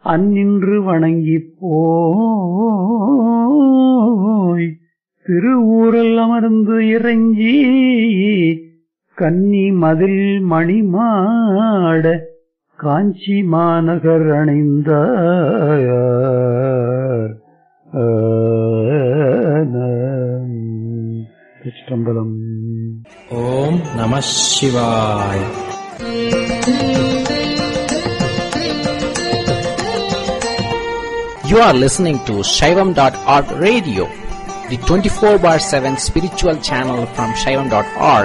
அந்நின்று வணங்கிப் போய் திருவூரல் அமர்ந்து இறங்கி கன்னி மதில் மணிமாட காஞ்சி மாநகர் அணைந்தார் சிற்றம்பலம் ஓம் நம சிவாய் You are listening to Shaivam.org radio, the 24 bar 7 spiritual channel from Shaivam.org.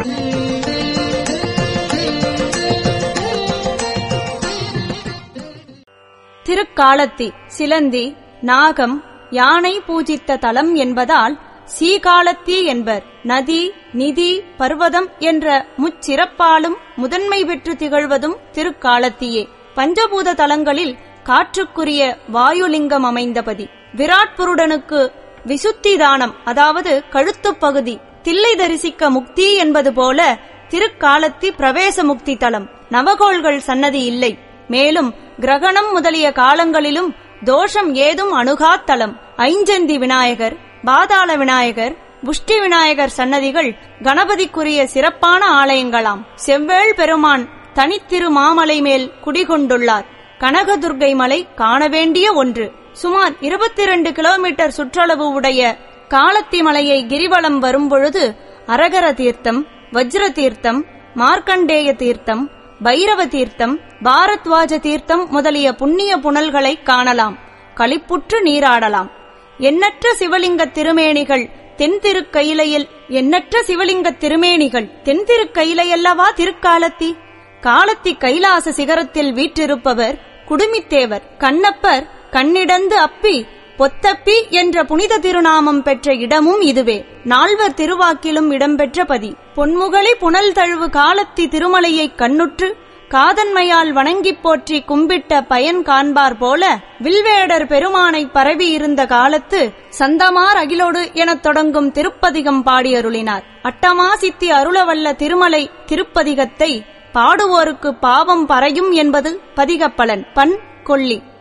Thirukalathi சிலந்தி நாகம் யானை பூஜித்த தலம் என்பதால் சீகாலத்தி என்பர் நதி நிதி பர்வதம் என்ற முச்சிறப்பாலும் முதன்மை பெற்று திகழ்வதும் திருக்காலத்தியே பஞ்சபூத தலங்களில் காற்றுக்குரிய வாயுலிங்கம் அமைந்தபதி விராட்புருடனுக்கு விசுத்தி தானம் அதாவது கழுத்துப் பகுதி தில்லை தரிசிக்க முக்தி என்பது போல திருக்காலத்தி பிரவேச முக்தி தலம் நவகோள்கள் சன்னதி இல்லை மேலும் கிரகணம் முதலிய காலங்களிலும் தோஷம் ஏதும் அணுகாத்தலம் ஐஞ்சந்தி விநாயகர் பாதாள விநாயகர் புஷ்டி விநாயகர் சன்னதிகள் கணபதிக்குரிய சிறப்பான ஆலயங்களாம் செவ்வேள் பெருமான் தனித்திரு மாமலை மேல் குடிகொண்டுள்ளார் கனகதுர்கை மலை காண வேண்டிய ஒன்று சுமார் இருபத்தி இரண்டு கிலோமீட்டர் சுற்றளவு உடைய காலத்தி மலையை கிரிவலம் வரும்பொழுது அரகர தீர்த்தம் வஜ்ர தீர்த்தம் மார்க்கண்டேய தீர்த்தம் பைரவ தீர்த்தம் பாரத்வாஜ தீர்த்தம் முதலிய புண்ணிய புனல்களை காணலாம் களிப்புற்று நீராடலாம் எண்ணற்ற சிவலிங்க திருமேனிகள் தென் திருக்கயிலையில் எண்ணற்ற சிவலிங்க திருமேனிகள் தென் திருக்கயிலையல்லவா திருக்காலத்தி காலத்தி கைலாச சிகரத்தில் வீற்றிருப்பவர் குடுமித்தேவர் கண்ணப்பர் கண்ணிடந்து அப்பி பொத்தப்பி என்ற புனித திருநாமம் பெற்ற இடமும் இதுவே நால்வர் திருவாக்கிலும் இடம்பெற்ற பதி பொன்முகலி புனல் தழுவு காலத்தி திருமலையைக் கண்ணுற்று காதன்மையால் வணங்கிப் போற்றி கும்பிட்ட பயன் காண்பார் போல வில்வேடர் பெருமானை பரவியிருந்த காலத்து சந்தமார் அகிலோடு எனத் தொடங்கும் திருப்பதிகம் பாடியருளினார் அட்டமா சித்தி அருளவல்ல திருமலை திருப்பதிகத்தை பாடுவோருக்கு பாவம் பறையும் என்பது பதிகப்பலன் பண் கொள்ளி